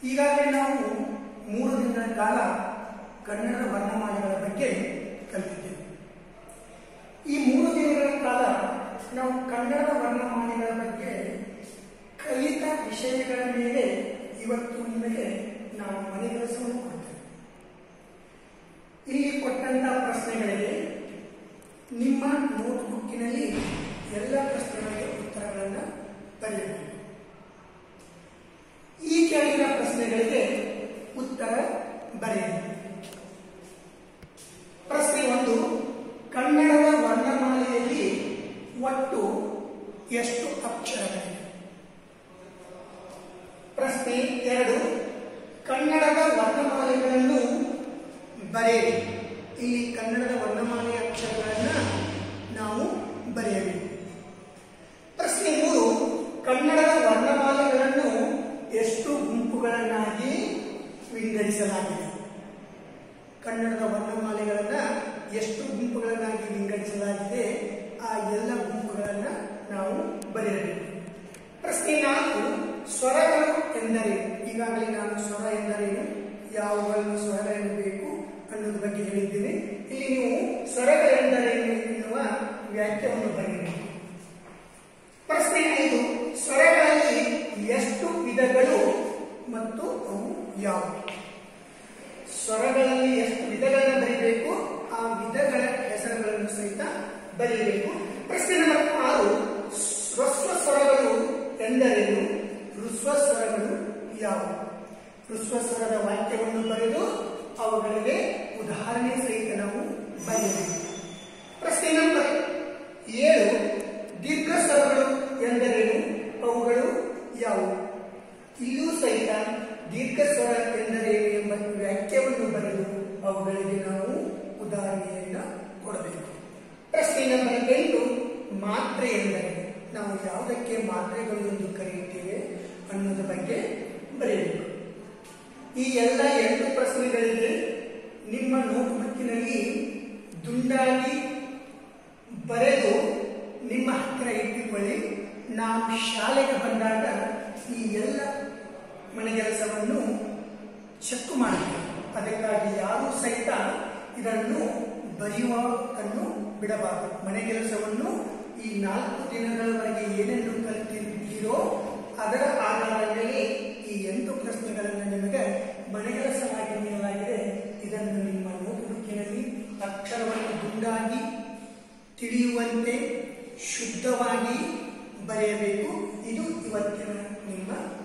ಈಗಾಗಲೇ ನಾವು ಮೂರು ದಿನಗಳ ಕಾಲ ಕನ್ನಡ ವರ್ಣಮಾಲೆಗಳ ಬಗ್ಗೆ ಕಲಿತಿದ್ದೇವೆ ಈ ಮೂರು ದಿನಗಳ ಕಾಲ ನಾವು ಕನ್ನಡ ವರ್ಣಮಾಲೆಗಳ ಬಗ್ಗೆ ಕಲಿತ ವಿಷಯಗಳ ಮೇಲೆ ಇವತ್ತು ನಿಮಗೆ ನಾವು ಮನೆಗೆಲಸವನ್ನು ಕೊಡ್ತೇವೆ ಇಲ್ಲಿ ಕೊಟ್ಟಂತಹ ಪ್ರಶ್ನೆಗಳಿಗೆ ನಿಮ್ಮ ನೋಟ್ಬುಕ್ಕಿನಲ್ಲಿ ಎಲ್ಲ ಪ್ರಶ್ನೆಗಳಿಗೆ ಉತ್ತರಗಳನ್ನು ಬರೆಯಬೇಕು ಈ ಕೆಳಗಿನ ಪ್ರಶ್ನೆಗಳಿಗೆ ಉತ್ತರ ಬರೆಯಬೇಕು ಪ್ರಶ್ನೆ ಒಂದು ಕನ್ನಡದ ವರ್ಣಮಾಲೆಯಲ್ಲಿ ಒಟ್ಟು ಎಷ್ಟು ಅಕ್ಷರಗಳಿವೆ ಪ್ರಶ್ನೆ ಎರಡು ಕನ್ನಡದ ವರ್ಣಮಾಲೆಗಳನ್ನು ಬರೆಯಿರಿ ಇಲ್ಲಿ ಕನ್ನಡದ ವರ್ಣಮಾಲೆಯ ಅಕ್ಷರಗಳನ್ನು ನಾವು ಬರೆಯಬೇಕು ಪ್ರಶ್ನೆ ಮೂರು ಕನ್ನಡದ ವರ್ಣಮಾಲೆಗಳನ್ನು ಎಷ್ಟು ಗುಂಪುಗಳನ್ನಾಗಿ ವಿಂಗಡಿಸಲಾಗಿದೆ ಕನ್ನಡದ ವರ್ಣಮಾಲೆಗಳನ್ನ ಎಷ್ಟು ಗುಂಪುಗಳನ್ನಾಗಿ ವಿಂಗಡಿಸಲಾಗಿದೆ ಆ ಎಲ್ಲ ಗುಂಪುಗಳನ್ನ ನಾವು ಬರೆಯಬೇಕು ಪ್ರಶ್ನೆ ನಾಲ್ಕು ಸ್ವರಗಳು ಎಂದರೇನು ಈಗಾಗಲೇ ನಾನು ಸ್ವರ ಎಂದರೇನು ಯಾವುಗಳನ್ನು ಸ್ವರಗಳೆನ್ನಬೇಕು ಅನ್ನೋದ್ರ ಬಗ್ಗೆ ಹೇಳಿದ್ದೇನೆ ಇಲ್ಲಿ ನೀವು ಸ್ವರಗಳೆಂದರೇನು ಎನ್ನುವ ವ್ಯಾಖ್ಯವನ್ನು ಬರೆಯಬೇಕು ಪ್ರಶ್ನೆ ಐದು ಸ್ವರಗಳಲ್ಲಿ ಎಷ್ಟು ವಿಧಗಳು ಮತ್ತು ಅವು ಯಾವುವು ಸ್ವರಗಳಲ್ಲಿ ಎಷ್ಟು ವಿಧಗಳನ್ನು ಬರೀಬೇಕು ಆ ವಿಧಗಳ ಹೆಸರುಗಳನ್ನು ಸಹಿತ ಬರೀಬೇಕು ಪ್ರಶ್ನೆ ನಂಬರ್ ಆರು ಹ್ರಸ್ವ ಸ್ವರಗಳು ಎಂದರೇನು ಹೃಸ್ವ ಸ್ವರಗಳು ಯಾವುವು ಹೃಸ್ವ ಸ್ವರದ ವಾಕ್ಯವನ್ನು ಬರೆದು ಅವುಗಳಿಗೆ ಉದಾಹರಣೆ ಸಹಿತ ನಾವು ಬರೆಯಬೇಕು ಪ್ರಶ್ನೆ ನಂಬರ್ ಏಳು ದೀರ್ಘ ಸ್ವರಗಳು ಎಂದರೇನು ಅವುಗಳು ಯಾವುವು ಇಲ್ಲೂ ಸಹಿತ ದೀರ್ಘ ಸ್ವರ ಎಂದರೇನು ಎಂಬ ವ್ಯಾಖ್ಯವನ್ನು ಬರೆದು ಅವುಗಳಿಗೆ ನಾವು ಉದಾಹರಣೆಯನ್ನ ಕೊಡಬೇಕು ಪ್ರಶ್ನೆ ನಂಬರ್ ಎಂಟು ಮಾತ್ರೆ ಎಂದರೆ ನಾವು ಯಾವುದಕ್ಕೆ ಮಾತ್ರೆಗಳು ಎಂದು ಕರೆಯುತ್ತೇವೆ ಅನ್ನೋದ್ರ ಬಗ್ಗೆ ಬರೆಯಬೇಕು ಈ ಎಲ್ಲ ಎಂಟು ಪ್ರಶ್ನೆಗಳಿಗೆ ನಿಮ್ಮ ನೋಟ್ಬುಕ್ಕಿನಲ್ಲಿ ದುಂಡಾಗಿ ಬರೆದು ನಿಮ್ಮ ಹತ್ತಿರ ಇಟ್ಟುಕೊಳ್ಳಿ ನಾವು ಶಾಲೆಗೆ ಬಂದಾಗ ಈ ಎಲ್ಲ ಮನೆಗೆಲಸವನ್ನು ಚೆಕ್ ಮಾಡಬೇಕು ಅದಕ್ಕಾಗಿ ಯಾರೂ ಸಹಿತ ಇದನ್ನು ಬರೆಯುವುದನ್ನು ಬಿಡಬಾರದು ಮನೆಗೆಲಸವನ್ನು ಈ ನಾಲ್ಕು ದಿನಗಳವರೆಗೆ ಏನೆಂದು ಕಲಿತಿದ್ದೀರೋ ಅದರ ಆಧಾರದ ಮೇಲೆ ಈ ಎಂಟು ಪ್ರಶ್ನೆಗಳನ್ನು ನಿಮಗೆ ಮನೆಗೆಲಸವಾಗಿ ನೀಡಲಾಗಿದೆ ಇದನ್ನು ನಿಮ್ಮ ನೋಟ್ಬುಕ್ಕಿನಲ್ಲಿ ಅಕ್ಷರವನ್ನು ದುಂಡಾಗಿ ತಿಳಿಯುವಂತೆ ಶುದ್ಧವಾಗಿ ಬರೆಯಬೇಕು ಇದು ಇವತ್ತಿನ ನಿಮ್ಮ